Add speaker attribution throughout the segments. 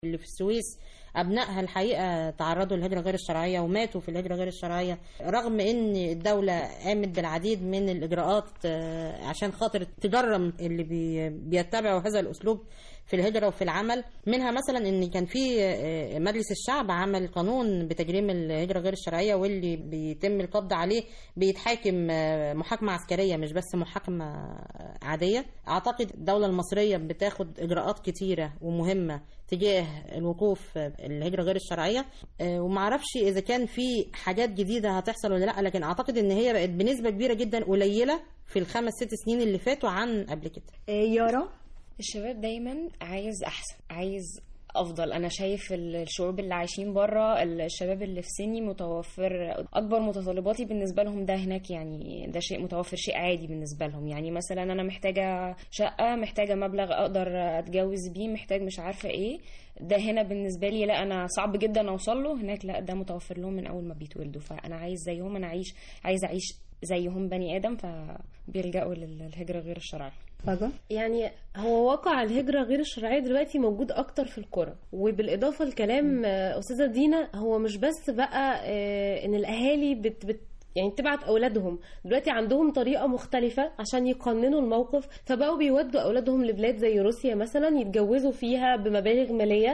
Speaker 1: اللي في السويس ابنائها الحقيقه تعرضوا للهجره غير الشرعيه وماتوا في الهجره غير الشرعيه رغم ان الدوله قامت بالعديد من الاجراءات آه، عشان خاطر تجرم اللي بي- بيتبعوا هذا الاسلوب في الهجره وفي العمل منها مثلا ان كان في آه، مجلس الشعب عمل قانون بتجريم الهجره غير الشرعيه واللي بيتم القبض عليه بيتحاكم آه، محاكمه عسكريه مش بس محاكمه عاديه اعتقد الدوله المصريه بتاخد اجراءات كتيره ومهمه تجاه الوقوف آه، الهجره غير الشرعيه آه، ومعرفش اذا كان في حاجات جديده هتحصل ولا لا لكن اعتقد ان هي بقت بنسبه كبيره جدا قليله في الخمس ست سنين اللي فاتوا عن قبل كده
Speaker 2: يارا
Speaker 3: الشباب دايما عايز احسن عايز افضل انا شايف ال- الشعوب اللي عايشين بره الشباب اللي في سني متوفر اكبر متطلباتي بالنسبه لهم ده هناك يعني ده شيء متوفر شيء عادي بالنسبه لهم يعني مثلا انا محتاجه شقه محتاجه مبلغ اقدر اتجوز بيه محتاج مش عارفه ايه ده هنا بالنسبه لي لا انا صعب جدا اوصل له هناك لا ده متوفر لهم من اول ما بيتولدوا فانا عايز زيهم انا عايش عايز اعيش زيهم بني ادم فبيلجأوا للهجره غير الشرعيه
Speaker 2: فجأة
Speaker 4: يعني هو واقع الهجرة غير الشرعية دلوقتي موجود أكتر في القرى وبالإضافة لكلام آه، أستاذة دينا هو مش بس بقى آه، إن الأهالي بت بت يعني تبعت اولادهم دلوقتي عندهم طريقه مختلفه عشان يقننوا الموقف فبقوا بيودوا اولادهم لبلاد زي روسيا مثلا يتجوزوا فيها بمبالغ ماليه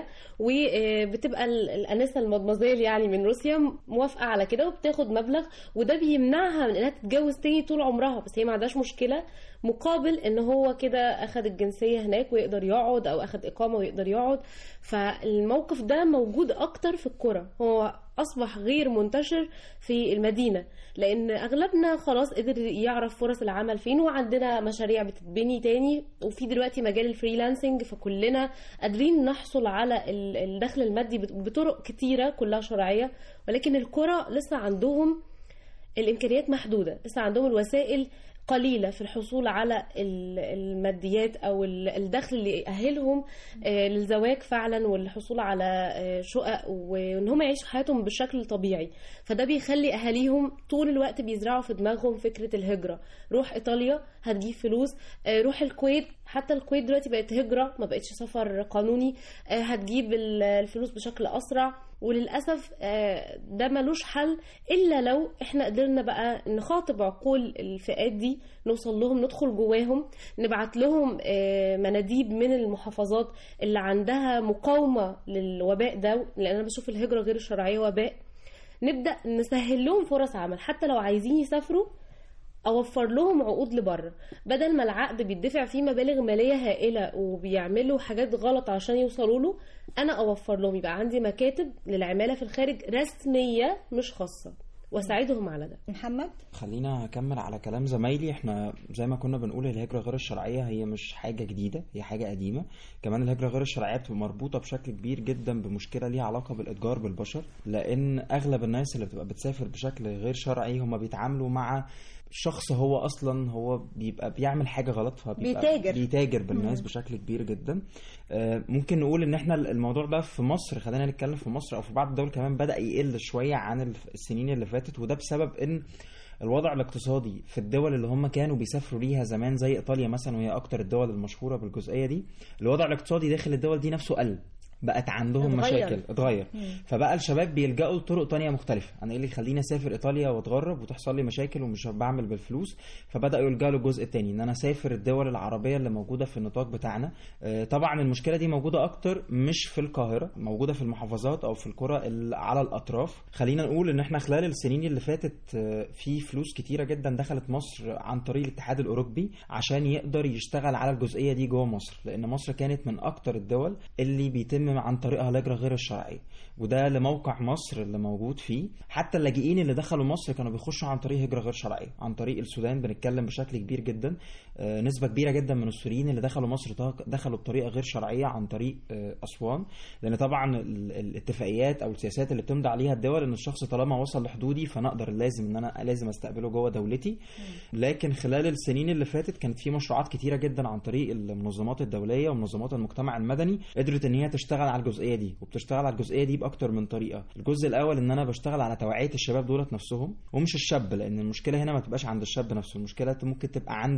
Speaker 4: وبتبقى ال- الانسه المضمزيل يعني من روسيا موافقه على كده وبتاخد مبلغ وده بيمنعها من انها تتجوز تاني طول عمرها بس هي ما عندهاش مشكله مقابل ان هو كده اخد الجنسيه هناك ويقدر يقعد او اخد اقامه ويقدر يقعد فالموقف ده موجود اكتر في القرى هو اصبح غير منتشر في المدينه لان اغلبنا خلاص قدر يعرف فرص العمل فين وعندنا مشاريع بتتبني تاني وفي دلوقتي مجال الفريلانسنج فكلنا قادرين نحصل على ال- الدخل المادي بط- بطرق كتيره كلها شرعيه ولكن القرى لسه عندهم الامكانيات محدوده لسه عندهم الوسائل قليله في الحصول على ال- الماديات او ال- الدخل اللي يأهلهم آه، للزواج فعلا والحصول على آه، شقق وان هم يعيشوا حياتهم بشكل طبيعي فده بيخلي اهاليهم طول الوقت بيزرعوا في دماغهم فكره الهجره روح ايطاليا هتجيب فلوس آه، روح الكويت حتى الكويت دلوقتي بقت هجره ما بقتش سفر قانوني آه، هتجيب ال- الفلوس بشكل اسرع وللاسف آه، ده ملوش حل الا لو احنا قدرنا بقى نخاطب عقول الفئات دي نوصل لهم ندخل جواهم نبعت لهم آه، مناديب من المحافظات اللي عندها مقاومه للوباء ده لان انا بشوف الهجره غير الشرعيه وباء نبدا نسهل لهم فرص عمل حتى لو عايزين يسافروا اوفر لهم عقود لبره بدل ما العقد بيدفع فيه مبالغ ماليه هائله وبيعملوا حاجات غلط عشان يوصلوا له انا اوفر لهم يبقى عندي مكاتب للعماله في الخارج رسميه مش خاصه واساعدهم على ده
Speaker 2: محمد
Speaker 5: خلينا اكمل على كلام زمايلي احنا زي ما كنا بنقول الهجره غير الشرعيه هي مش حاجه جديده هي حاجه قديمه كمان الهجره غير الشرعيه بتبقى مربوطه بشكل كبير جدا بمشكله ليها علاقه بالاتجار بالبشر لان اغلب الناس اللي بتبقى بتسافر بشكل غير شرعي هم بيتعاملوا مع شخص هو اصلا هو بيبقى بيعمل حاجه غلط فبيبقى
Speaker 2: بيتاجر.
Speaker 5: بيتاجر بالناس بشكل كبير جدا آه، ممكن نقول ان احنا الموضوع ده في مصر خلينا نتكلم في مصر او في بعض الدول كمان بدا يقل شويه عن الف- السنين اللي فاتت وده بسبب ان الوضع الاقتصادي في الدول اللي هم كانوا بيسافروا ليها زمان زي ايطاليا مثلا وهي اكتر الدول المشهوره بالجزئيه دي الوضع الاقتصادي داخل الدول دي نفسه قل بقت عندهم
Speaker 2: اتغير.
Speaker 5: مشاكل اتغير فبقى الشباب بيلجأوا لطرق تانية مختلفة انا ايه اللي يخليني اسافر ايطاليا واتغرب وتحصل لي مشاكل ومش بعمل بالفلوس فبدأوا يلجأوا للجزء التاني ان انا اسافر الدول العربية اللي موجودة في النطاق بتاعنا آه، طبعا المشكلة دي موجودة اكتر مش في القاهرة موجودة في المحافظات او في القرى اللي على الاطراف خلينا نقول ان احنا خلال السنين اللي فاتت آه، في فلوس كتيرة جدا دخلت مصر عن طريق الاتحاد الاوروبي عشان يقدر يشتغل على الجزئية دي جوه مصر لان مصر كانت من اكتر الدول اللي بيتم عن طريقها الهجرة غير الشرعية وده لموقع مصر اللي موجود فيه حتى اللاجئين اللي دخلوا مصر كانوا بيخشوا عن طريق هجرة غير شرعية عن طريق السودان بنتكلم بشكل كبير جدا آه، نسبة كبيرة جدا من السوريين اللي دخلوا مصر ده- دخلوا بطريقة غير شرعية عن طريق آه، أسوان لأن طبعا ال- الاتفاقيات أو السياسات اللي بتمضي عليها الدول إن الشخص طالما وصل لحدودي فأنا أقدر لازم إن أنا لازم أستقبله جوه دولتي لكن خلال السنين اللي فاتت كانت في مشروعات كتيرة جدا عن طريق المنظمات الدولية ومنظمات المجتمع المدني قدرت ان هي تشتغل على الجزئية دي وبتشتغل على الجزئية دي بأكتر من طريقة الجزء الأول ان انا بشتغل على توعية الشباب دولت نفسهم ومش الشاب لأن المشكلة هنا ما تبقاش عند الشاب نفسه المشكلة ممكن تبقى عند الأسرة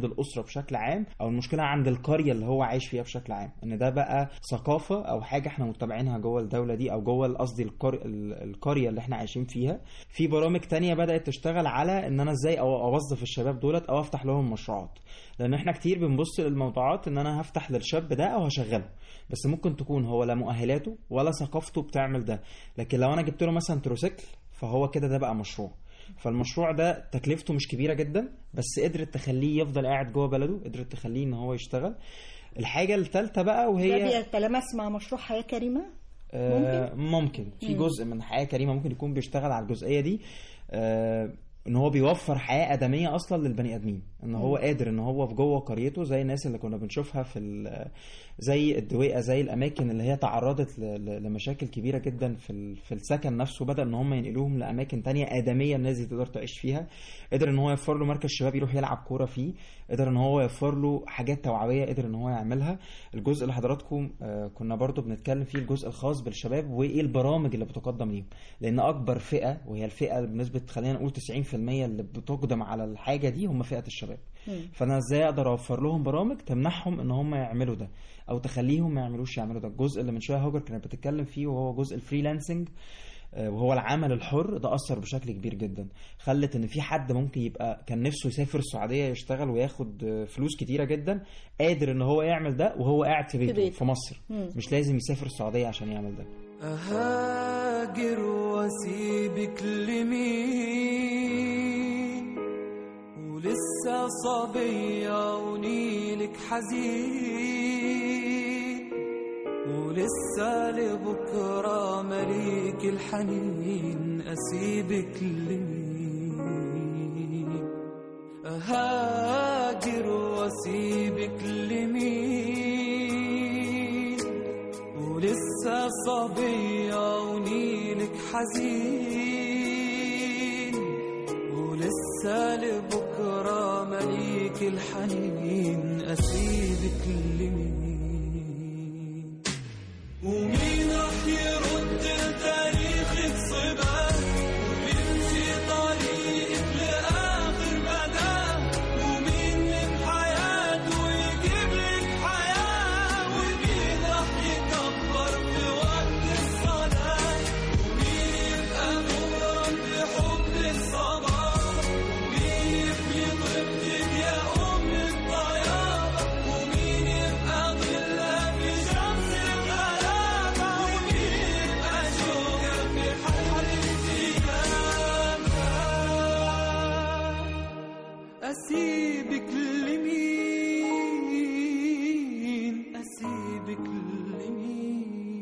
Speaker 5: بشكل عام او المشكله عند القريه اللي هو عايش فيها بشكل عام ان ده بقى ثقافه او حاجه احنا متبعينها جوه الدوله دي او جوه قصدي القر... ال- القريه اللي احنا عايشين فيها في برامج تانية بدات تشتغل على ان انا ازاي أو اوظف الشباب دولت او افتح لهم مشروعات لان احنا كتير بنبص للموضوعات ان انا هفتح للشاب ده او هشغله بس ممكن تكون هو لا مؤهلاته ولا ثقافته بتعمل ده لكن لو انا جبت له مثلا تروسيكل فهو كده ده بقى مشروع فالمشروع ده تكلفته مش كبيره جدا بس قدرت تخليه يفضل قاعد جوه بلده قدرت تخليه ان هو يشتغل الحاجه الثالثه بقى
Speaker 2: ده
Speaker 5: وهي
Speaker 2: بيتلامس مع مشروع حياه كريمه
Speaker 5: آه، ممكن في
Speaker 2: مم.
Speaker 5: جزء من حياه كريمه ممكن يكون بيشتغل على الجزئيه دي آه، ان هو بيوفر حياه ادميه اصلا للبني ادمين ان هو
Speaker 2: مم.
Speaker 5: قادر ان هو في جوه قريته زي الناس اللي كنا بنشوفها في ال- زي الدويقه زي الاماكن اللي هي تعرضت ل- ل- لمشاكل كبيره جدا في ال- في السكن نفسه بدا ان هم ينقلوهم لاماكن تانية ادميه الناس دي تقدر تعيش فيها قدر ان هو يوفر له مركز شباب يروح يلعب كوره فيه قدر ان هو يوفر له حاجات توعويه قدر ان هو يعملها الجزء اللي حضراتكم آه، كنا برضو بنتكلم فيه الجزء الخاص بالشباب وايه البرامج اللي بتقدم ليهم لان اكبر فئه وهي الفئه بنسبه خلينا نقول 90% اللي بتقدم على الحاجه دي هم فئه الشباب فانا ازاي اقدر اوفر لهم برامج تمنحهم ان هم يعملوا ده او تخليهم ما يعملوش يعملوا ده الجزء اللي من شويه هوجر كانت بتتكلم فيه وهو جزء الفريلانسنج آه، وهو العمل الحر ده اثر بشكل كبير جدا خلت ان في حد ممكن يبقى كان نفسه يسافر السعوديه يشتغل وياخد آه، فلوس كتيره جدا قادر ان هو يعمل ده وهو قاعد في بيته
Speaker 2: بيته.
Speaker 5: في مصر
Speaker 2: مم.
Speaker 5: مش لازم يسافر السعوديه عشان يعمل ده
Speaker 6: أهاجر واسيبك لمين ولسه صبية ونيلك حزين ولسه لبكرة مليك الحنين أسيبك لمين أهاجر واسيبك لمين ولسه صبية ونيلك حزين ولسه لبكرة مليك الحنين أسيبك لمين ومين راح يرد تاريخك صباه ويمشي طريقك لآخر مدى ومين من حياته يجيب لك حياة ومين راح يكبر في وقت الصلاة ومين يبقى مغرم بحب الصباح ومين يفلي طيبتك يا أم الطيابة ومين يبقى ظلها في شمس الغلابة ومين يبقى شوقة في حر الزيامة أسيبك لمين أسيبك لمين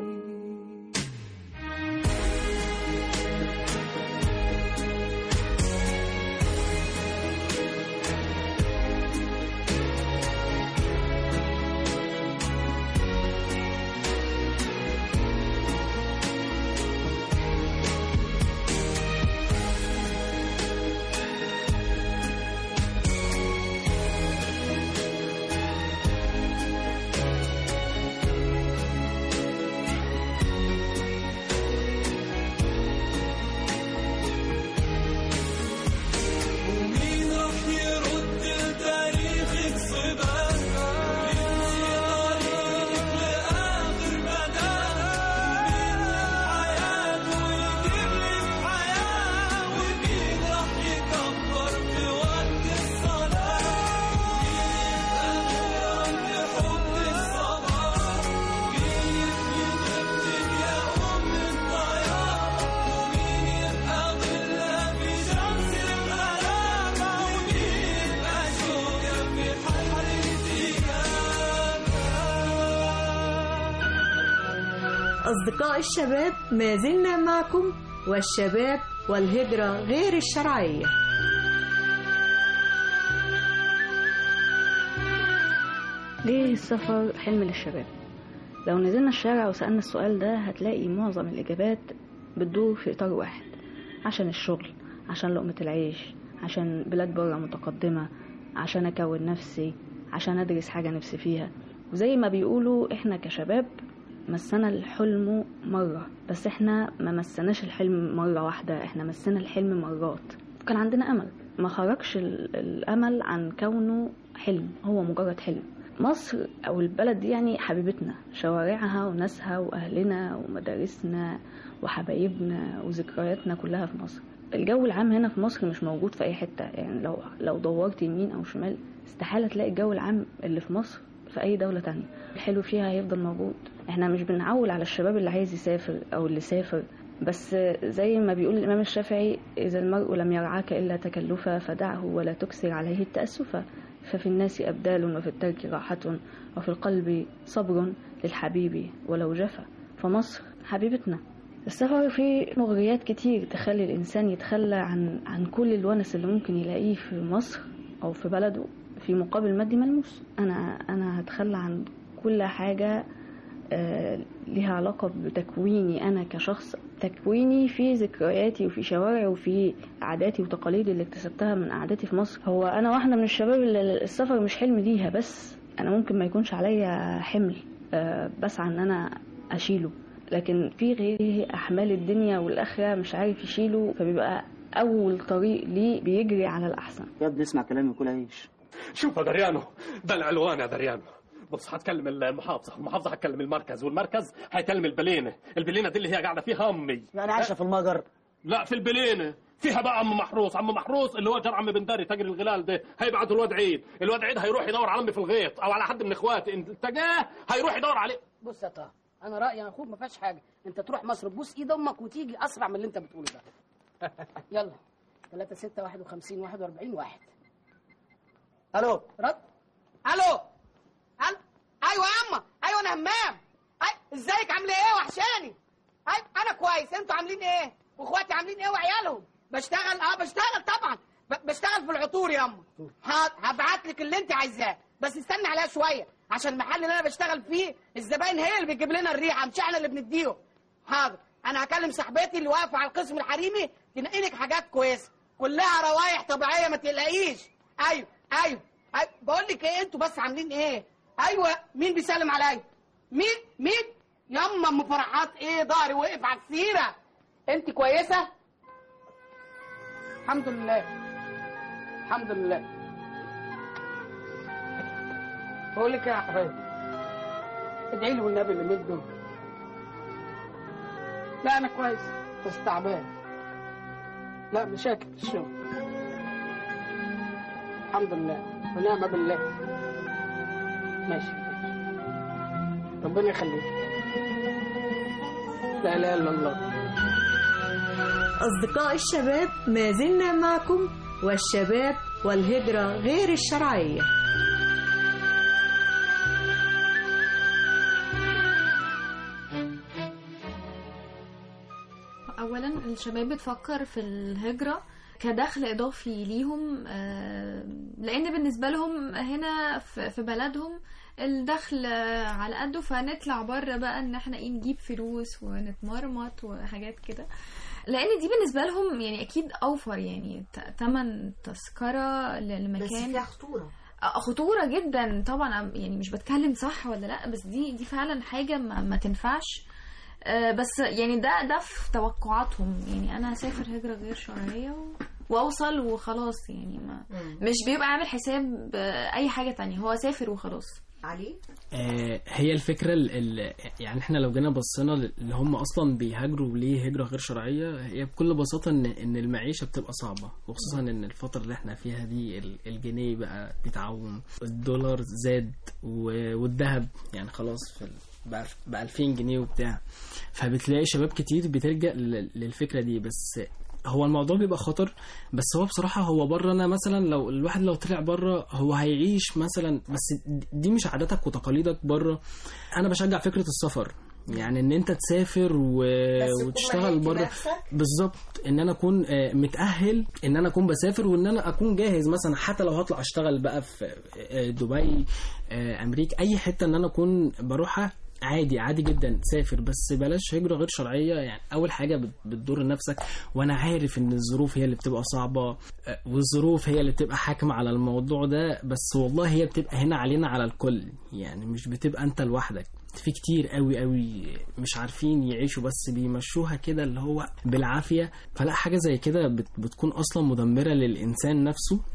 Speaker 6: ومين راح يرد تاريخك صباك يمشي طريقك لآخر مدى ومين من حياته يجيب لك حياة ومين راح يكبر في وقت الصلاة ومين يبقى مغرم بحب الصباح ومين يفلي طيبتك يا أم الطيابة ومين يبقى ظلها في شمس الغلابة ومين يبقى شوقة في حر الزيامة
Speaker 2: أصدقاء الشباب ما زلنا معكم والشباب والهجرة غير الشرعية
Speaker 7: ليه السفر حلم للشباب لو نزلنا الشارع وسألنا السؤال ده هتلاقي معظم الإجابات بتدور في إطار واحد عشان الشغل عشان لقمة العيش عشان بلاد برا متقدمة عشان أكون نفسي عشان أدرس حاجة نفسي فيها وزي ما بيقولوا إحنا كشباب مسنا الحلم مرة بس إحنا ما مسناش الحلم مرة واحدة إحنا مسنا الحلم مرات كان عندنا أمل ما خرجش ال- الأمل عن كونه حلم هو مجرد حلم مصر او البلد دي يعني حبيبتنا شوارعها وناسها واهلنا ومدارسنا وحبايبنا وذكرياتنا كلها في مصر الجو العام هنا في مصر مش موجود في اي حته يعني لو لو دورت يمين او شمال استحاله تلاقي الجو العام اللي في مصر في اي دوله تانية الحلو فيها هيفضل موجود احنا مش بنعول على الشباب اللي عايز يسافر او اللي سافر بس زي ما بيقول الامام الشافعي اذا المرء لم يرعاك الا تكلفا فدعه ولا تكثر عليه التاسفا ففي الناس ابدال وفي الترك راحه وفي القلب صبر للحبيب ولو جفا فمصر حبيبتنا السفر فيه مغريات كتير تخلي الإنسان يتخلى عن عن كل الونس اللي ممكن يلاقيه في مصر أو في بلده في مقابل مادي ملموس أنا أنا هتخلى عن كل حاجة آه، ليها علاقة بتكويني أنا كشخص تكويني في ذكرياتي وفي شوارعي وفي عاداتي وتقاليدي اللي اكتسبتها من قعدتي في مصر هو أنا واحدة من الشباب اللي السفر مش حلم ليها بس أنا ممكن ما يكونش عليا حمل آه، بسعى إن أنا أشيله لكن في غيره أحمال الدنيا والآخرة مش عارف يشيله فبيبقى أول طريق ليه بيجري على الأحسن
Speaker 8: يا ابني اسمع كلامي وكل عيش
Speaker 9: شوف يا دريانو ده العلوان يا دريانو بص هتكلم المحافظة المحافظة هتكلم المركز والمركز هيكلم البلينة البلينة دي اللي هي قاعدة فيها أمي
Speaker 8: يعني عايشه في المجر
Speaker 9: لا في البلينة فيها بقى عم محروس عم محروس اللي هو جار عم بنداري تاجر الغلال ده هيبعتوا الواد عيد الواد عيد هيروح يدور على امي في الغيط او على حد من اخواتي انت جاه هيروح يدور عليه
Speaker 10: بص يا طه انا رايي يا اخوك ما فيهاش حاجه انت تروح مصر تبوس ايد امك وتيجي اسرع من اللي انت بتقوله ده يلا 3 6 51 41 واحد
Speaker 8: الو
Speaker 10: رد الو الو ايوه يا اما ايوه انا همام أي... ازيك عامله ايه وحشاني أي... انا كويس انتوا عاملين ايه واخواتي عاملين ايه وعيالهم بشتغل اه بشتغل طبعا ب... بشتغل في العطور يا اما هبعت لك اللي انت عايزاه بس استنى عليها شويه عشان المحل اللي انا بشتغل فيه الزباين هي اللي بتجيب لنا الريحه مش احنا اللي بنديهم حاضر انا هكلم صاحبتي اللي واقفه على القسم الحريمي تنقي لك حاجات كويسه كلها روايح طبيعيه ما تقلقيش ايوه ايوه ايوه بقول لك ايه انتوا بس عاملين ايه ايوه مين بيسلم عليا مين مين ياما ام فرحات ايه ضهري وقف على السيره انت كويسه الحمد لله الحمد لله بقول لك إيه يا حبايبي ادعي لي والنبي اللي مده لا انا كويس بس تعبان لا مشاكل في الشغل الحمد لله ونعم بالله ماشي ربنا يخليك لا اله الا الله
Speaker 2: أصدقاء الشباب ما زلنا معكم والشباب والهجرة غير الشرعية
Speaker 11: اولا الشباب بتفكر في الهجرة كدخل اضافي ليهم آه، لان بالنسبة لهم هنا في في بلدهم الدخل آه، على قده فنطلع بره بقى ان احنا ايه نجيب فلوس ونتمرمط وحاجات كده لان دي بالنسبة لهم يعني اكيد اوفر يعني ت- تمن تذكرة ل- لمكان
Speaker 12: بس فيها خطورة
Speaker 11: آه، خطورة جدا طبعا يعني مش بتكلم صح ولا لا بس دي دي فعلا حاجة ما, ما تنفعش آه، بس يعني ده ده في توقعاتهم يعني انا هسافر هجرة غير شرعية و... واوصل وخلاص يعني ما مش بيبقى عامل حساب آه، اي حاجة تانية هو سافر وخلاص
Speaker 12: علي
Speaker 13: آه، هي الفكرة ال ال يعني احنا لو جينا بصينا اللي هم اصلا بيهاجروا ليه هجرة غير شرعية هي بكل بساطة ان ان المعيشة بتبقى صعبة وخصوصا ان الفترة اللي احنا فيها دي ال- الجنيه بقى بيتعوم الدولار زاد و- والذهب يعني خلاص في ال- بقى بقى 2000 جنيه وبتاع فبتلاقي شباب كتير بتلجأ لل- للفكرة دي بس هو الموضوع بيبقى خطر بس هو بصراحة هو بره أنا مثلا لو الواحد لو طلع بره هو هيعيش مثلا بس دي مش عاداتك وتقاليدك بره أنا بشجع فكرة السفر يعني ان انت تسافر و...
Speaker 12: تكون
Speaker 13: وتشتغل
Speaker 12: مهيئ
Speaker 13: بره
Speaker 12: نفسك.
Speaker 13: بالظبط ان انا اكون آه، متاهل ان انا اكون بسافر وان انا اكون جاهز مثلا حتى لو هطلع اشتغل بقى في آه، دبي آه، امريكا اي حته ان انا اكون بروحها عادي عادي جدا سافر بس بلاش هجرة غير شرعية يعني أول حاجة بت- بتضر نفسك وأنا عارف إن الظروف هي اللي بتبقى صعبة آه، والظروف هي اللي بتبقى حاكمة على الموضوع ده بس والله هي بتبقى هنا علينا على الكل يعني مش بتبقى أنت لوحدك في كتير قوي قوي مش عارفين يعيشوا بس بيمشوها كده اللي هو بالعافية فلا حاجة زي كده بت- بتكون أصلا مدمرة للإنسان نفسه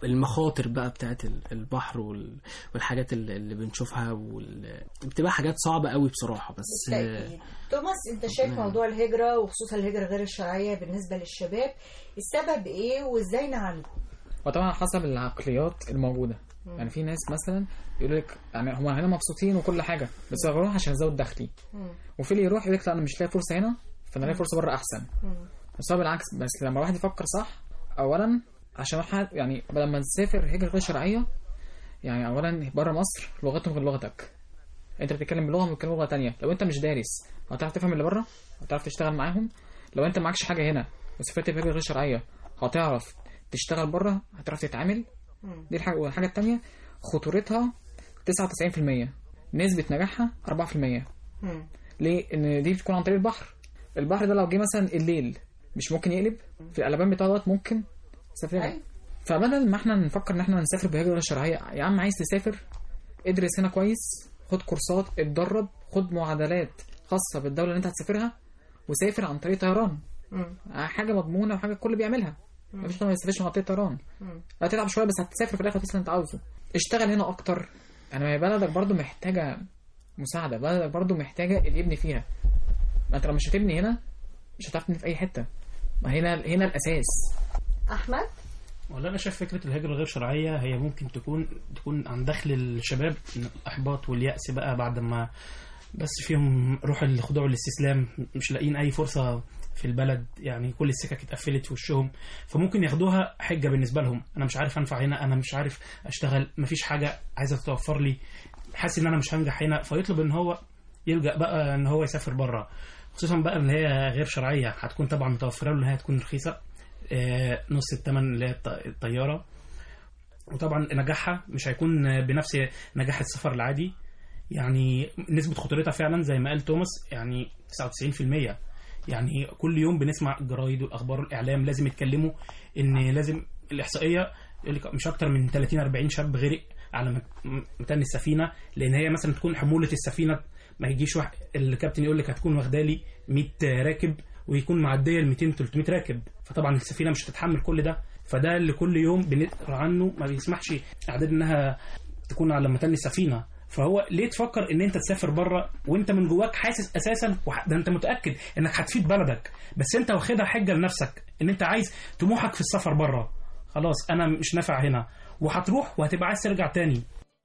Speaker 13: المخاطر بقى بتاعت ال- البحر وال- والحاجات اللي اللي بنشوفها وال... بتبقى حاجات صعبة قوي بصراحة بس
Speaker 2: بالتأكيد. توماس انت شايف
Speaker 13: نعم.
Speaker 2: موضوع الهجرة وخصوصا الهجرة غير الشرعية بالنسبة للشباب السبب ايه وازاي نعالجه
Speaker 12: وطبعا حسب العقليات الموجوده
Speaker 2: مم.
Speaker 12: يعني في ناس مثلا يقول لك يعني هم هنا مبسوطين وكل حاجه بس بروح عشان ازود دخلي وفي اللي يروح يقول لك لا انا مش لاقي فرصه هنا فانا لاقي
Speaker 2: مم.
Speaker 12: فرصه بره احسن بس هو بالعكس بس لما الواحد يفكر صح اولا عشان واحد يعني لما نسافر هجره غير شرعيه يعني اولا بره مصر لغتهم غير لغتك انت بتتكلم بلغه وبتتكلم لغه تانية لو انت مش دارس هتعرف تفهم اللي بره هتعرف تشتغل معاهم لو انت معكش حاجه هنا وسافرت بهجره غير شرعيه هتعرف تشتغل بره هتعرف تتعامل دي الحاجه والحاجه التانية خطورتها 99% نسبه نجاحها 4% ليه؟ ان دي بتكون عن طريق البحر البحر ده لو جه مثلا الليل مش ممكن يقلب في القلبان بتاع دوت ممكن سفرية فبدل ما احنا نفكر ان احنا نسافر بهجرة غير شرعية يا عم عايز تسافر ادرس هنا كويس خد كورسات اتدرب خد معادلات خاصة بالدولة اللي انت هتسافرها وسافر عن طريق طيران حاجة مضمونة وحاجة الكل بيعملها
Speaker 2: مم.
Speaker 12: مفيش حد ما يسافرش عن طريق طيران هتتعب شوية بس هتسافر في الاخر توصل اللي انت عاوزه اشتغل هنا اكتر يعني ما هي بلدك برضو محتاجة مساعدة بلدك برضو محتاجة اللي يبني فيها ما انت لو مش هتبني هنا مش هتعرف تبني في اي حتة ما هنا هنا الاساس
Speaker 2: احمد
Speaker 14: والله انا شايف فكره الهجره الغير شرعيه هي ممكن تكون تكون عن دخل الشباب من الاحباط والياس بقى بعد ما بس فيهم روح الخضوع والاستسلام مش لاقيين اي فرصه في البلد يعني كل السكك اتقفلت في وشهم فممكن ياخدوها حجه بالنسبه لهم انا مش عارف انفع هنا انا مش عارف اشتغل مفيش حاجه عايزه تتوفر لي حاسس ان انا مش هنجح هنا فيطلب ان هو يلجا بقى ان هو يسافر بره خصوصا بقى ان هي غير شرعيه هتكون طبعا متوفره له ان هي تكون رخيصه آه، نص الثمن اللي هي الط- الطياره وطبعا نجاحها مش هيكون بنفس نجاح السفر العادي يعني نسبة خطورتها فعلا زي ما قال توماس يعني 99% يعني كل يوم بنسمع الجرايد والاخبار والاعلام لازم يتكلموا ان لازم الاحصائيه يقول لك مش اكتر من 30 40 شاب غرق على مت- متن السفينه لان هي مثلا تكون حموله السفينه ما يجيش واحد الكابتن يقول لك هتكون واخدالي 100 راكب ويكون معديه ال 200 300 راكب فطبعا السفينه مش هتتحمل كل ده فده اللي كل يوم بنقرا عنه ما بيسمحش اعداد انها تكون على متن السفينه فهو ليه تفكر ان انت تسافر بره وانت من جواك حاسس اساسا وح- ده انت متاكد انك هتفيد بلدك بس انت واخدها حجه لنفسك ان انت عايز طموحك في السفر بره خلاص انا مش نافع هنا وهتروح وهتبقى عايز ترجع تاني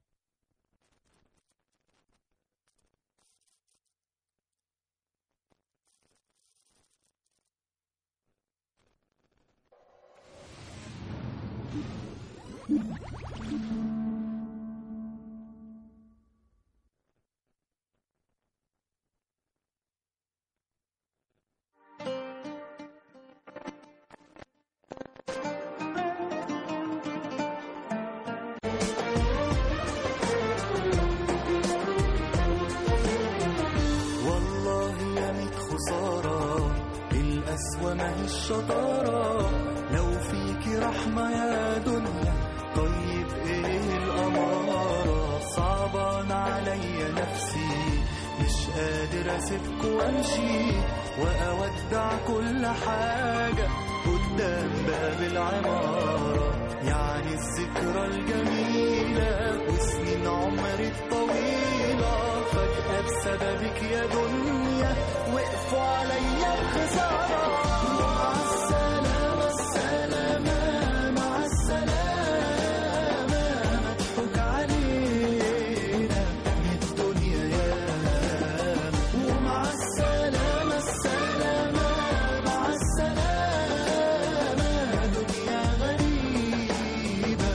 Speaker 6: والله يا ميت خسارة القسوة ما هي الشطارة لو فيكي رحمة يا دنيا طيب ايه الأمارة صعبان عليا نفسي مش قادر اسيبك وامشي واودع كل حاجة قدام باب العمارة يعني الذكرى الجميلة وسنين عمري الطويلة فجأة بسببك يا دنيا وقفوا عليا بخسارة مع السلامة السلامة مع السلامة مضحوك علينا من الدنيا ياما ومع السلامة السلامة مع السلامة دنيا غريبة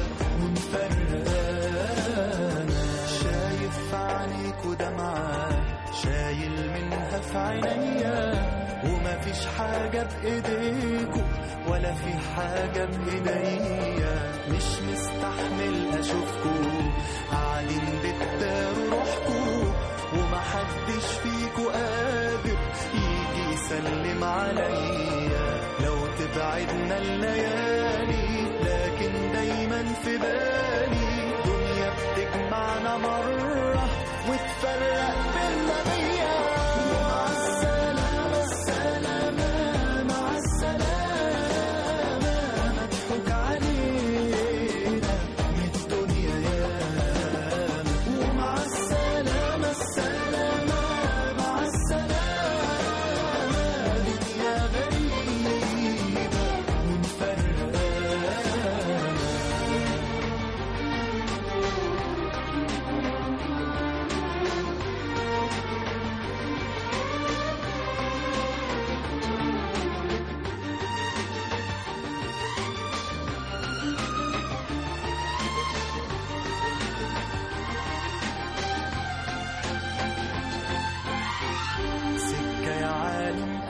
Speaker 6: ومفرقانا شايف في عينيك ودمعة شايل منها في عينيا ومفيش حاجة بإيديكوا ولا في حاجة بإيديا مش مستحمل أشوفكوا قاعدين بتداروا روحكوا ومحدش فيكوا قادر يجي يسلم عليا لو تبعدنا الليالي لكن دايما في بالي دنيا بتجمعنا مرة وتفرق بينا بيا مع السلامة السلامة مع السلامة مضحوك علينا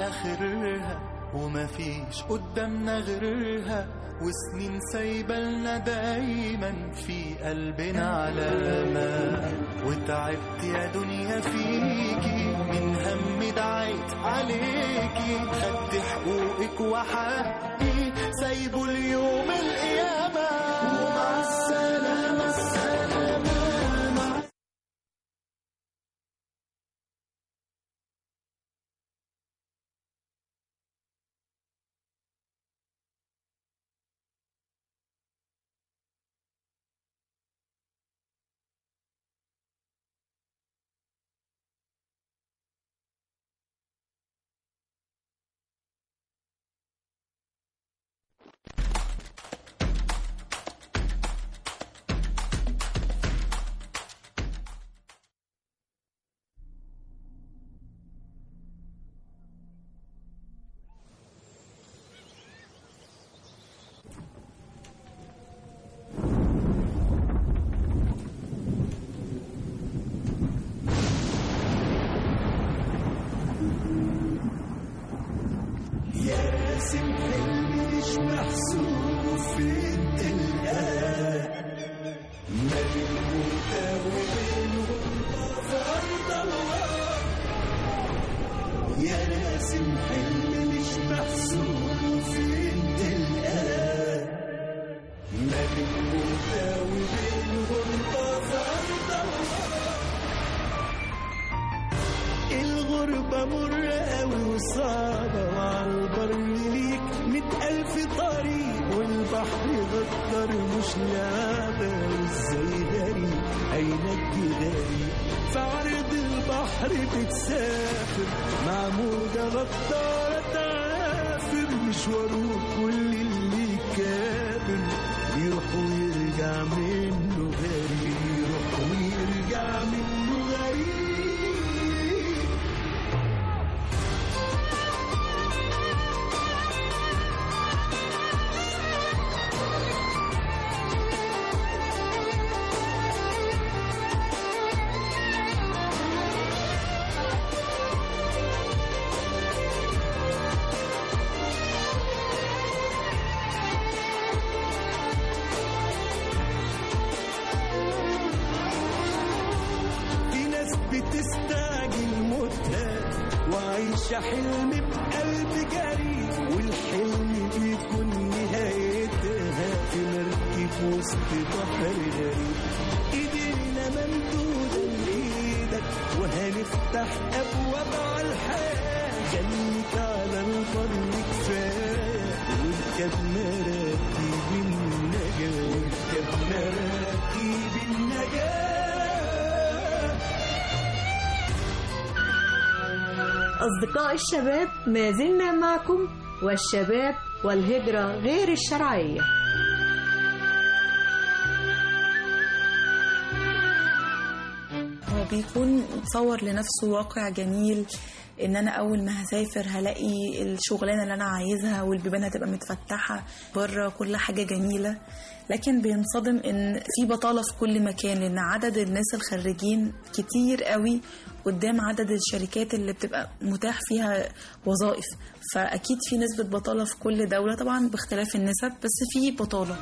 Speaker 6: آخرها ومفيش قدامنا غيرها وسنين سايبالنا دايما في قلبنا علامة وتعبت يا دنيا فيكي من هم دعيت عليكي خدت حقوقك وحقي سايبه اليوم القيامة ومع السلامة السلامة مع يا راسم حلمي مش محسوب فين تلقاه ما بين موتى وبين في أرض الله يا راسم حلمي مش محسوب فين تلقاه ما بين موتى وبين غربة في أرض الله الغربة مر قوي وصعبة وعلى البر ليك مئة ألف طريق والبحر غدر مش لعبة وازاي غريب عينك جداري في عرض البحر بتسافر مع موجة غدارة تعافر مشواره كل اللي كابر يروح ويرجع منه غريب يروح ويرجع منه غريب في ناس بتستعجل موتها وعايشة حلم بقلب جري والحلم بيكون نهايتها في مركب وسط بحر غريب ايدينا ممدودة لإيدك وهنفتح أبواب على الحياة خليك على البر كفاية واركب مراكب النجاة واركب مراكب النجاة
Speaker 2: أصدقاء الشباب ما زلنا معكم والشباب والهجرة غير الشرعية
Speaker 15: هو بيكون مصور لنفسه واقع جميل ان انا اول ما هسافر هلاقي الشغلانه اللي انا عايزها والبيبان هتبقى متفتحه بره كل حاجه جميله لكن بينصدم ان في بطاله في كل مكان لان عدد الناس الخريجين كتير قوي قدام عدد الشركات اللي بتبقى متاح فيها وظائف فاكيد في نسبه بطاله في كل دوله طبعا باختلاف النسب بس في بطاله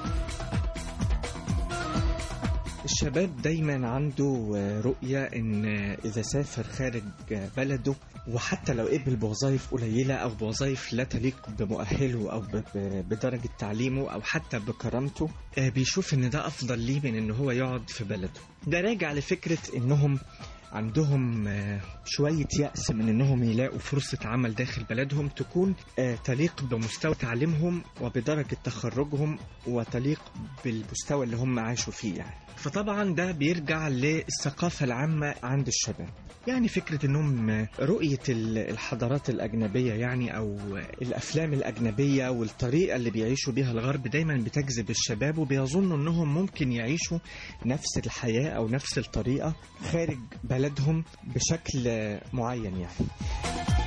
Speaker 16: الشباب دايما عنده رؤية ان اذا سافر خارج بلده وحتى لو قبل بوظائف قليلة او بوظائف لا تليق بمؤهله او ب- ب- بدرجة تعليمه او حتى بكرامته آه، بيشوف ان ده افضل ليه من ان هو يقعد في بلده ده راجع لفكرة انهم عندهم آه، شوية يأس من انهم يلاقوا فرصة عمل داخل بلدهم تكون آه، تليق بمستوى تعليمهم وبدرجة تخرجهم وتليق بالمستوى اللي هم عاشوا فيه يعني فطبعا ده بيرجع للثقافة العامة عند الشباب يعني فكرة انهم آه، رؤية ال- الحضارات الأجنبية يعني أو الأفلام الأجنبية والطريقة اللي بيعيشوا بيها الغرب دايما بتجذب الشباب وبيظنوا انهم ممكن يعيشوا نفس الحياة أو نفس الطريقة خارج بلدهم بشكل آه، معين يعني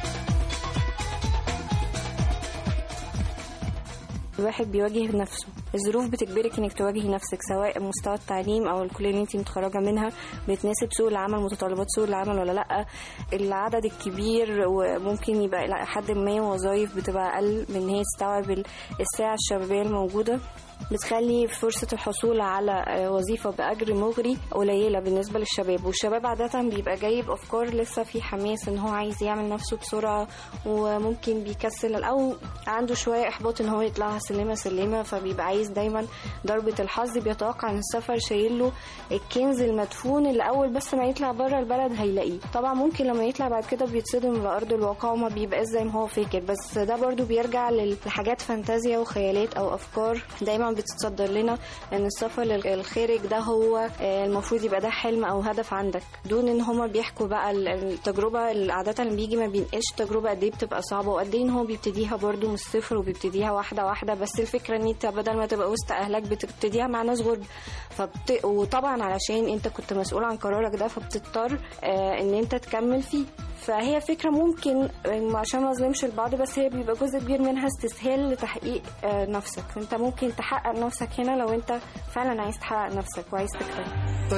Speaker 17: الواحد بيواجه نفسه الظروف بتجبرك انك تواجهي نفسك سواء مستوى التعليم او الكليه اللي انت متخرجه منها بتناسب سوق العمل متطلبات سوق العمل ولا لا العدد الكبير وممكن يبقى الى حد ما وظائف بتبقى اقل من ان هي تستوعب الساعه الشبابيه الموجوده بتخلي فرصة الحصول على وظيفة بأجر مغري قليلة بالنسبة للشباب والشباب عادة بيبقى جايب أفكار لسه في حماس إن هو عايز يعمل نفسه بسرعة وممكن بيكسل أو عنده شوية إحباط إن هو يطلعها سلمة سلمة فبيبقى عايز دايما ضربة الحظ بيتوقع إن السفر شايل له الكنز المدفون اللي أول بس ما يطلع بره البلد هيلاقيه طبعا ممكن لما يطلع بعد كده بيتصدم لأرض الواقع وما بيبقاش زي ما هو فاكر بس ده برضو بيرجع لحاجات فانتازيا وخيالات أو أفكار دايما بتتصدر لنا ان السفر للخارج ده هو المفروض يبقى ده حلم او هدف عندك دون ان هما بيحكوا بقى التجربه اللي عاده اللي بيجي ما بينقاش التجربه قد ايه بتبقى صعبه وقد ايه ان هو بيبتديها برده من الصفر وبيبتديها واحده واحده بس الفكره ان انت بدل ما تبقى وسط اهلك بتبتديها مع ناس غرب فبت... وطبعا علشان انت كنت مسؤول عن قرارك ده فبتضطر آه ان انت تكمل فيه فهي فكره ممكن عشان ما اظلمش البعض بس هي بيبقى جزء كبير منها استسهال لتحقيق آه نفسك فانت ممكن تحقق نفسك هنا لو انت فعلا عايز تحقق نفسك وعايز تكبر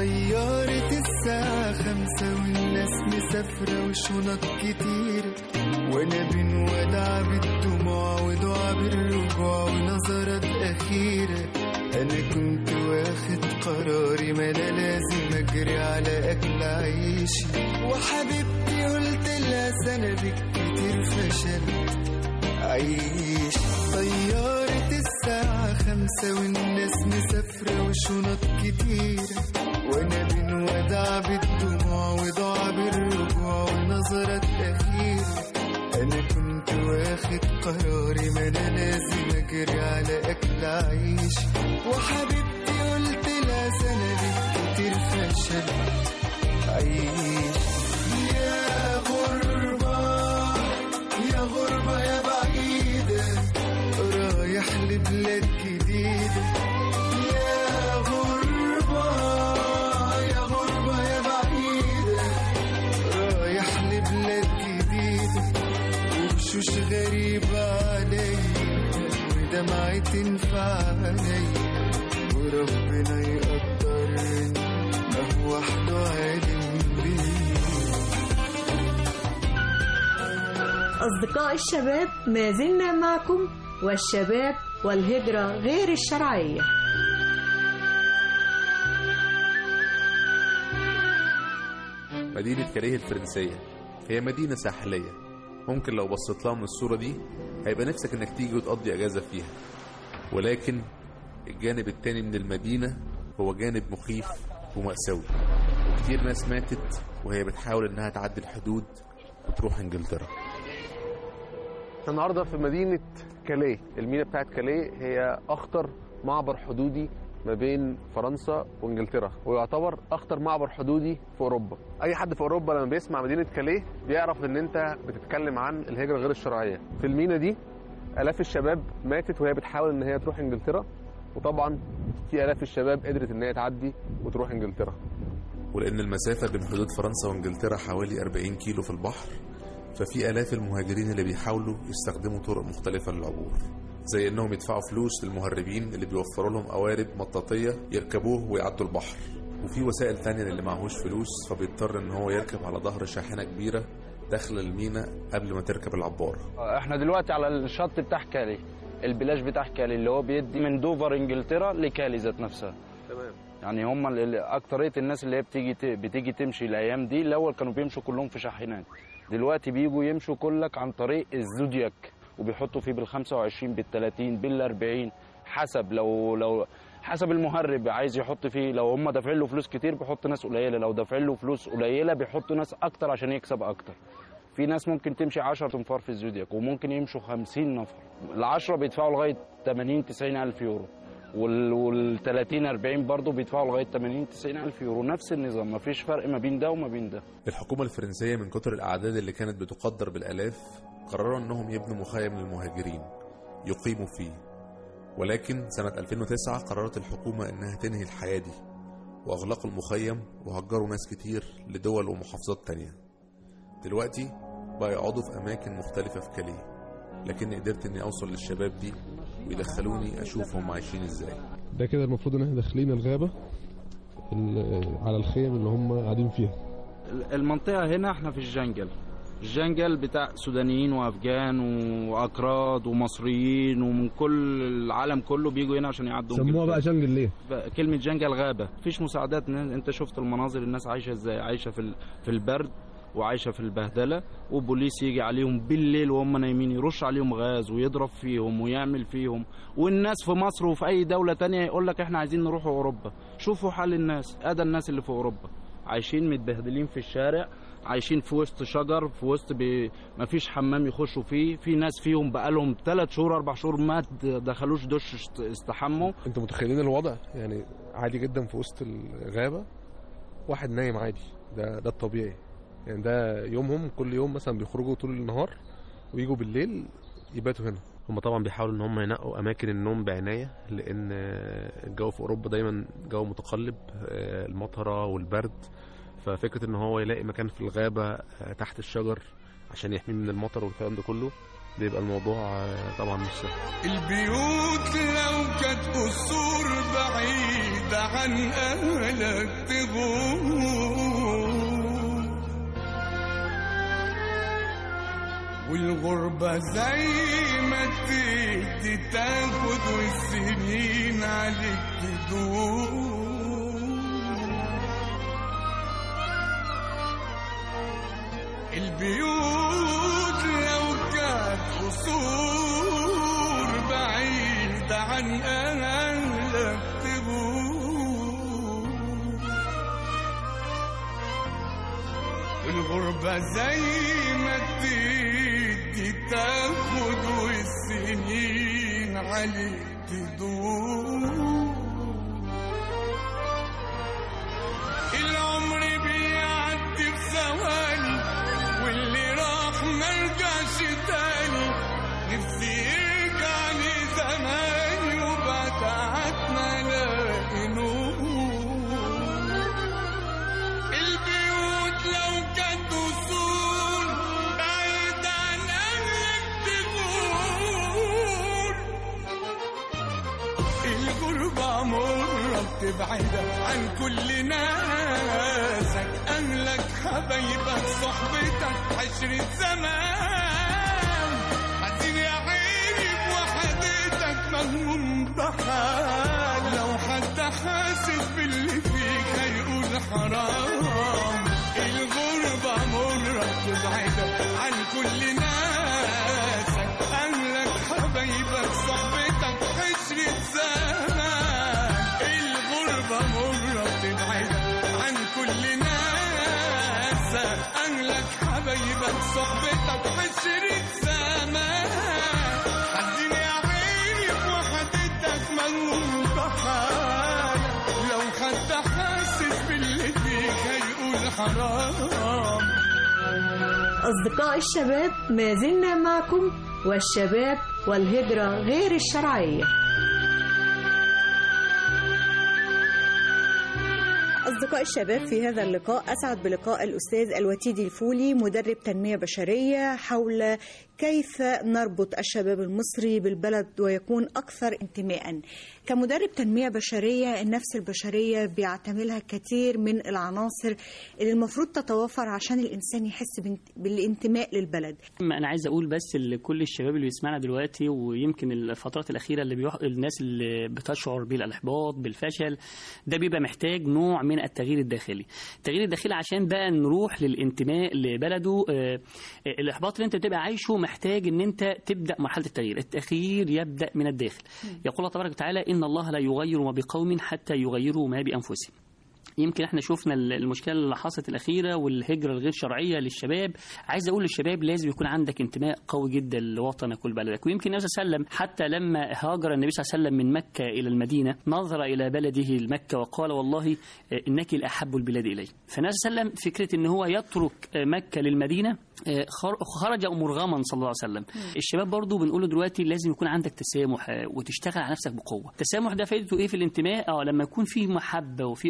Speaker 6: طيارة الساعة خمسة والناس مسافرة وشنط كتير وانا بنودع بالدموع ودعا بالرجوع ونظرات أخيرة أنا كنت واخد قراري ما أنا لازم أجري على أكل عيشي وحبيبتي قلت لها سندك كتير فشلت عيش طيارة الساعة خمسة والناس مسافرة وشنط كتير وانا بنودع بالدموع ودعا بالرجوع ونظرات أخيرة أنا كنت واخد قراري ما أنا لازم أجري على أكل عيش وحبيبتي قلت لها سندك كتير فشل عيش يا غربة يا غربة يا بعيدة رايح لبلاد جديدة يا غربة يا غربة يا بعيدة رايح لبلاد جديدة وشوش غريبة عليا ودمعة تنفع عليا وربنا يقدرني ما هو وحده عالم بيه
Speaker 2: أصدقاء الشباب ما زلنا معكم والشباب والهجرة غير الشرعية
Speaker 18: مدينة كاليه الفرنسية هي مدينة ساحلية ممكن لو بصيت لها من الصورة دي هيبقى نفسك انك تيجي وتقضي اجازة فيها ولكن الجانب التاني من المدينة هو جانب مخيف ومأساوي وكتير ناس ماتت وهي بتحاول انها تعدي الحدود وتروح انجلترا
Speaker 9: احنا النهارده في مدينه كاليه المينا بتاعت كاليه هي اخطر معبر حدودي ما بين فرنسا وانجلترا ويعتبر اخطر معبر حدودي في اوروبا اي حد في اوروبا لما بيسمع مدينه كاليه بيعرف ان انت بتتكلم عن الهجره غير الشرعيه في المينا دي الاف الشباب ماتت وهي بتحاول ان هي تروح انجلترا وطبعا في الاف الشباب قدرت ان هي تعدي وتروح انجلترا
Speaker 18: ولأن المسافة بين حدود فرنسا وانجلترا حوالي 40 كيلو في البحر ففي آلاف المهاجرين اللي بيحاولوا يستخدموا طرق مختلفة للعبور زي انهم يدفعوا فلوس للمهربين اللي بيوفروا لهم قوارب مطاطية يركبوه ويعدوا البحر وفي وسائل تانية للي معهوش فلوس فبيضطر ان هو يركب على ظهر شاحنة كبيرة داخل المينا قبل ما تركب العبارة
Speaker 19: احنا دلوقتي على الشط بتاع كالي البلاش بتاع كالي اللي هو بيدي من دوفر انجلترا لكالي ذات نفسها
Speaker 9: تمام
Speaker 19: يعني هم ال- ال- اكتريه الناس اللي هي بتيجي ت- بتيجي تمشي الايام دي الاول كانوا بيمشوا كلهم في شاحنات دلوقتي بيجوا يمشوا كلك عن طريق الزودياك وبيحطوا فيه بال 25 بال 30 بال 40 حسب لو لو حسب المهرب عايز يحط فيه لو هم دافعين له فلوس كتير بيحط ناس قليله لو دافعين له فلوس قليله بيحط ناس اكتر عشان يكسب اكتر في ناس ممكن تمشي 10 تنفار في الزودياك وممكن يمشوا 50 نفر العشرة بيدفعوا لغايه 80 90 الف يورو وال وال 30 40 برضه بيدفعوا لغايه 80 90 الف يورو نفس النظام مفيش فرق ما بين ده وما بين ده
Speaker 18: الحكومة الفرنسية من كتر الأعداد اللي كانت بتقدر بالآلاف قرروا أنهم يبنوا مخيم للمهاجرين يقيموا فيه ولكن سنة 2009 قررت الحكومة أنها تنهي الحياة دي وأغلقوا المخيم وهجروا ناس كتير لدول ومحافظات تانية دلوقتي بقى يقعدوا في أماكن مختلفة في كاليه لكني قدرت اني اوصل للشباب دي ويدخلوني اشوف هم عايشين ازاي
Speaker 20: ده كده المفروض ان احنا داخلين الغابة ال- على الخيم اللي هم قاعدين فيها
Speaker 19: المنطقة هنا احنا في الجنجل الجنجل بتاع سودانيين وافغان واكراد ومصريين ومن كل العالم كله بيجوا هنا عشان يعدوا
Speaker 20: سموها بقى جنجل ليه؟
Speaker 19: بقى كلمة جنجل غابة مفيش مساعدات الناس- انت شفت المناظر الناس عايشة ازاي عايشة في ال- في البرد وعايشة في البهدلة وبوليس يجي عليهم بالليل وهم نايمين يرش عليهم غاز ويضرب فيهم ويعمل فيهم والناس في مصر وفي أي دولة تانية يقول لك احنا عايزين نروح أوروبا شوفوا حال الناس أدا الناس اللي في أوروبا عايشين متبهدلين في الشارع عايشين في وسط شجر في وسط بي... مفيش حمام يخشوا فيه في ناس فيهم بقالهم ثلاث شهور اربع شهور ما دخلوش دش است- استحموا
Speaker 20: انتوا متخيلين الوضع يعني عادي جدا في وسط الغابة واحد نايم عادي ده ده الطبيعي يعني ده يومهم كل يوم مثلا بيخرجوا طول النهار ويجوا بالليل يباتوا هنا
Speaker 9: هم طبعا بيحاولوا ان هم ينقوا اماكن النوم بعنايه لان الجو في اوروبا دايما جو متقلب آه، المطره والبرد ففكره ان هو يلاقي مكان في الغابه آه، تحت الشجر عشان يحميه من المطر والكلام ده كله بيبقى الموضوع آه، طبعا مش سهل
Speaker 6: البيوت لو كانت قصور بعيدة عن أهلك تغور والغربة زي ما تدي تاخد والسنين عليك تدور البيوت لو كانت قصور بعيدة عن أهلك تغور الغربة زي ما تدي تاخد والسنين عليك تدور العمر بيعدي في ثواني واللي راح مرجعش تاني نفسي يرجع لي زماني وبعد ما الاقي نور البيوت لو كانت اصول بعيد عن اهلك تغور الغربة مرة بتبعدك عن كل ناسك أهلك حبايبك صحبتك عشرة زمان حزين يا عيني بوحدتك مهموم بحال لو حد حاسس باللي فيك هيقول حرام الغربة مرة بتبعدك عن كل ناسك أهلك حبايبك صحبتك عشرة زمان الغربة مرة بتبعدك عن كل ناسك أهلك حبايبك صحبتك عشرة زمان حزين يا عيني بوحدتك مهموم بحالك لو حد حاسس باللي فيك هيقول حرام
Speaker 2: أصدقاء الشباب ما زلنا معكم والشباب والهجرة غير الشرعية
Speaker 21: أصدقاء الشباب في هذا اللقاء أسعد بلقاء الأستاذ الوتيدي الفولي مدرب تنمية بشرية حول كيف نربط الشباب المصري بالبلد ويكون أكثر انتماء كمدرب تنمية بشرية النفس البشرية بيعتملها كثير من العناصر اللي المفروض تتوفر عشان الإنسان يحس بانت- بالانتماء للبلد
Speaker 22: ما انا عايز اقول بس لكل الشباب اللي بيسمعنا دلوقتي ويمكن الفترات الاخيره اللي بيح... الناس اللي بتشعر بالاحباط بالفشل ده بيبقى محتاج نوع من التغيير الداخلي التغيير الداخلي عشان بقى نروح للانتماء لبلده آه، آه، الاحباط اللي انت بتبقى عايشه محتاج ان انت تبدا مرحله التغيير التغيير يبدا من الداخل يقول الله تبارك وتعالى ان الله لا يغير ما بقوم حتى يغيروا ما بانفسهم يمكن احنا شفنا المشكله اللي حصلت الاخيره والهجره الغير شرعيه للشباب عايز اقول للشباب لازم يكون عندك انتماء قوي جدا لوطنك ولبلدك ويمكن النبي صلى الله عليه وسلم حتى لما هاجر النبي صلى الله عليه وسلم من مكه الى المدينه نظر الى بلده مكه وقال والله آه، انك الاحب البلاد الي فالنبي صلى الله عليه وسلم فكره ان هو يترك آه، مكه للمدينه آه، خر- خرج مرغما صلى الله عليه وسلم الشباب برضو بنقوله دلوقتي لازم يكون عندك تسامح آه، وتشتغل على نفسك بقوه التسامح ده فائدته ايه في الانتماء اه لما يكون في محبه وفي اخاء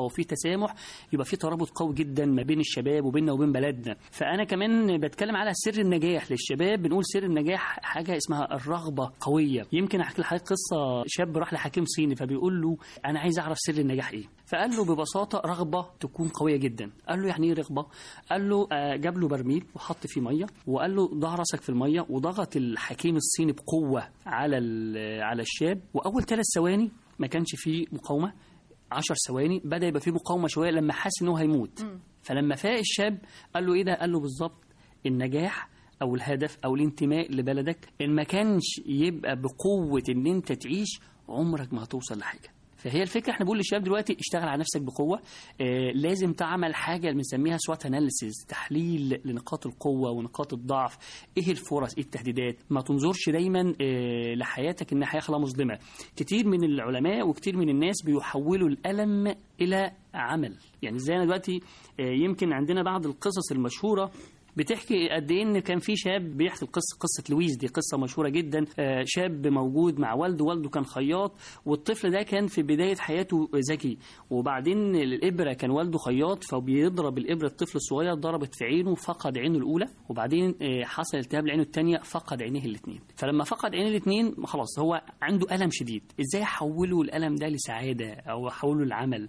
Speaker 22: في تسامح يبقى في ترابط قوي جدا ما بين الشباب وبيننا وبين بلدنا فانا كمان بتكلم على سر النجاح للشباب بنقول سر النجاح حاجه اسمها الرغبه قويه يمكن احكي لحضرتك قصه شاب راح لحكيم صيني فبيقول له انا عايز اعرف سر النجاح ايه فقال له ببساطه رغبه تكون قويه جدا قال له يعني ايه رغبه قال له آه، جاب له برميل وحط فيه ميه وقال له ضع راسك في الميه وضغط الحكيم الصيني بقوه على ال- على الشاب واول ثلاث ثواني ما كانش فيه مقاومه عشر ثواني بدا يبقى فيه مقاومه شويه لما حس ان هو هيموت فلما فاق الشاب قال له ايه ده قال له بالظبط النجاح او الهدف او الانتماء لبلدك ان ما كانش يبقى بقوه ان انت تعيش عمرك ما هتوصل لحاجه فهي الفكره احنا بنقول للشباب دلوقتي اشتغل على نفسك بقوه آه لازم تعمل حاجه اللي بنسميها سوات اناليسيز تحليل لنقاط القوه ونقاط الضعف ايه الفرص ايه التهديدات ما تنظرش دايما آه لحياتك انها حياه خلاص مظلمه كتير من العلماء وكتير من الناس بيحولوا الالم الى عمل يعني زي انا دلوقتي آه يمكن عندنا بعض القصص المشهوره بتحكي قد ايه ان كان في شاب بيحكي القصه قصه لويس دي قصه مشهوره جدا آه، شاب موجود مع والده والده كان خياط والطفل ده كان في بدايه حياته ذكي وبعدين الابره كان والده خياط فبيضرب الابره الطفل الصغير ضربت في عينه فقد عينه الاولى وبعدين آه، حصل التهاب لعينه الثانيه فقد عينيه الاثنين فلما فقد عينيه الاثنين خلاص هو عنده الم شديد ازاي احوله الالم ده لسعاده او احوله لعمل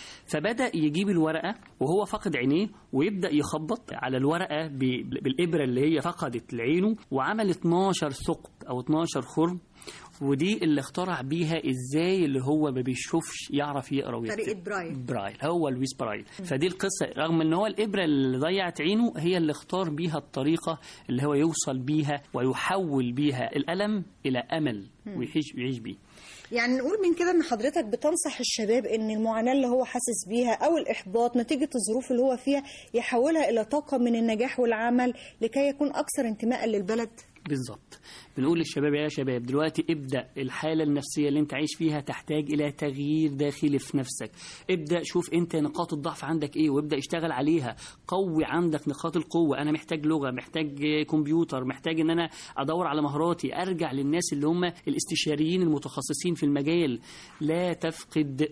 Speaker 22: فبدا يجيب الورقه وهو فقد عينيه ويبدا يخبط على الورقه ب- بالابره اللي هي فقدت لعينه وعمل 12 ثقب او 12 خرم ودي اللي اخترع بيها ازاي اللي هو ما بيشوفش يعرف يقرا ويكتب
Speaker 21: طريقة برايل
Speaker 22: برايل هو لويس برايل فدي القصه رغم ان هو الابره اللي ضيعت عينه هي اللي اختار بيها الطريقه اللي هو يوصل بيها ويحول بيها الالم الى امل
Speaker 21: مم.
Speaker 22: ويعيش ويعيش بيه
Speaker 21: يعني نقول من كده ان حضرتك بتنصح الشباب ان المعاناه اللي هو حاسس بيها او الاحباط نتيجه الظروف اللي هو فيها يحولها الى طاقه من النجاح والعمل لكي يكون اكثر انتماء للبلد
Speaker 22: بالظبط بنقول للشباب يا شباب دلوقتي ابدا الحاله النفسيه اللي انت عايش فيها تحتاج الى تغيير داخلي في نفسك ابدا شوف انت نقاط الضعف عندك ايه وابدا اشتغل عليها قوي عندك نقاط القوه انا محتاج لغه محتاج كمبيوتر محتاج ان انا ادور على مهاراتي ارجع للناس اللي هم الاستشاريين المتخصصين في المجال لا تفقد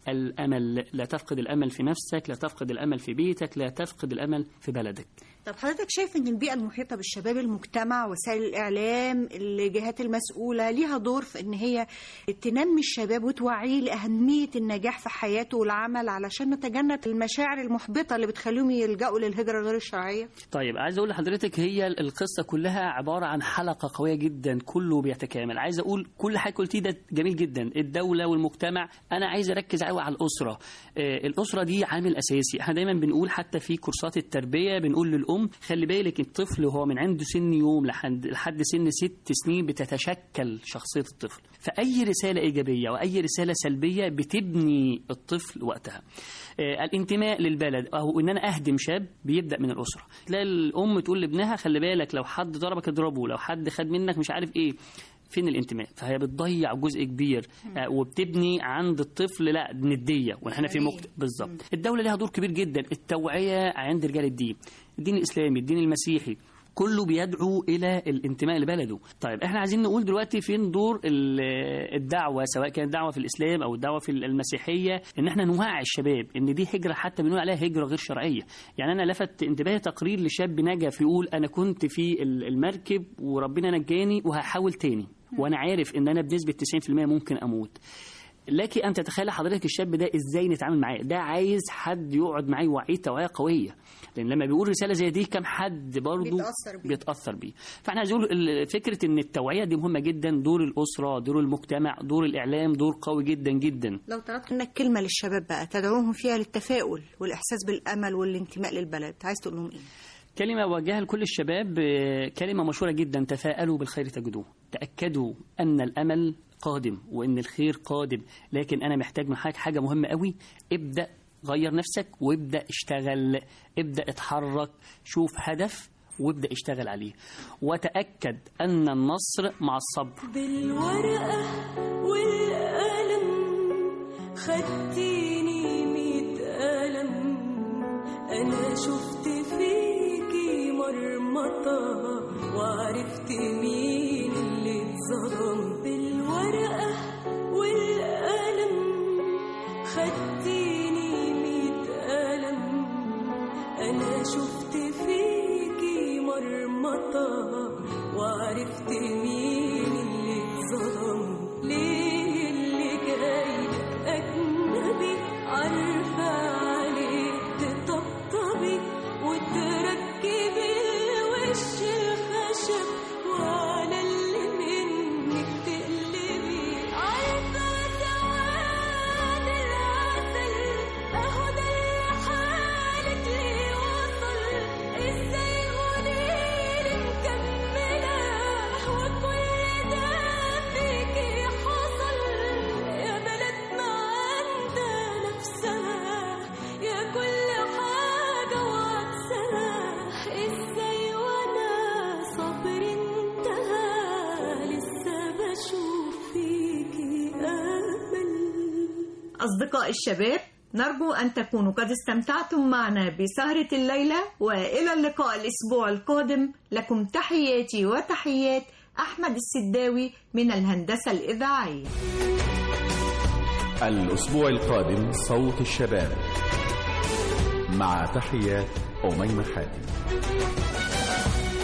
Speaker 22: الامل لا تفقد الامل في نفسك لا تفقد الامل في بيتك لا تفقد الامل في بلدك
Speaker 21: طب حضرتك شايف ان البيئه المحيطه بالشباب المجتمع وسائل الاعلام الجهات المسؤوله ليها دور في ان هي تنمي الشباب وتوعيه لاهميه النجاح في حياته والعمل علشان نتجنب المشاعر المحبطه اللي بتخليهم يلجأوا للهجره غير الشرعيه
Speaker 22: طيب عايز اقول لحضرتك هي القصه كلها عباره عن حلقه قويه جدا كله بيتكامل عايز اقول كل حاجه قلتيه ده جميل جدا الدوله والمجتمع انا عايز اركز قوي على الاسره آه، الاسره دي عامل اساسي احنا دايما بنقول حتى في كورسات التربيه بنقول للام خلي بالك الطفل وهو من عنده سن يوم لحد لحد سن ست سنين بتتشكل شخصيه الطفل فاي رساله ايجابيه واي رساله سلبيه بتبني الطفل وقتها آه، الانتماء للبلد او ان انا اهدم شاب بيبدا من الاسره تلاقي الام تقول لابنها خلي بالك لو حد ضربك اضربه لو حد خد منك مش عارف ايه فين الانتماء فهي بتضيع جزء كبير آه، وبتبني عند الطفل لا نديه واحنا في مكت... بالظبط الدوله ليها دور كبير جدا التوعيه عند رجال الدين الدين الاسلامي الدين المسيحي كله بيدعو الى الانتماء لبلده طيب احنا عايزين نقول دلوقتي فين دور ال- الدعوه سواء كانت دعوه في الاسلام او الدعوه في المسيحيه ان احنا نوعي الشباب ان دي هجره حتى بنقول عليها هجره غير شرعيه يعني انا لفت انتباهي تقرير لشاب نجا يقول انا كنت في ال- المركب وربنا نجاني وهحاول تاني وانا عارف ان انا بنسبه 90% ممكن اموت لك ان تتخيل حضرتك الشاب ده ازاي نتعامل معاه ده عايز حد يقعد معاه يوعيه توعيه قويه لان لما بيقول رساله زي دي كم حد برضه
Speaker 21: بيتأثر بيه.
Speaker 22: بيتاثر بيه فاحنا عايزين نقول ال- فكره ان التوعيه دي مهمه جدا دور الاسره دور المجتمع دور الاعلام دور قوي جدا جدا
Speaker 21: لو طلبت منك كلمه للشباب بقى تدعوهم فيها للتفاؤل والاحساس بالامل والانتماء للبلد عايز تقول لهم ايه
Speaker 22: كلمة أوجهها لكل الشباب آه، كلمة مشهورة جدا تفاءلوا بالخير تجدوه تأكدوا أن الأمل قادم وأن الخير قادم لكن أنا محتاج من حضرتك حاجة مهمة قوي ابدأ غير نفسك وابدأ اشتغل ابدأ اتحرك شوف هدف وابدأ اشتغل عليه وتأكد أن النصر مع الصبر
Speaker 1: بالورقة والقلم خدتيني ميت قلم أنا شفت فيكي مرمطة وعرفت مين اللي اتظلم بالورقة والقلم خدتيني وعرفت مين اللي اتظلم ليه اللي جايلك أجنبي عارفة عليه تطبطبي وتركبي الوش الخشب وعلى اللي منك تقلبي عارفة سواد العسل أهو ده اللي حالك ليه وصل ازاي قوليلي مكملة وكل ده فيكي حصل يا بلدنا عندها نفسها يا كل حاجة وعكسها ازاي وانا صبري انتهى لسه بشوف فيكي امل
Speaker 21: أصدقاء الشباب نرجو أن تكونوا قد استمتعتم معنا بسهرة الليلة وإلى اللقاء الأسبوع القادم لكم تحياتي وتحيات أحمد السداوي من الهندسة الإذاعية
Speaker 3: الأسبوع القادم صوت الشباب مع تحيات أميمة حاتم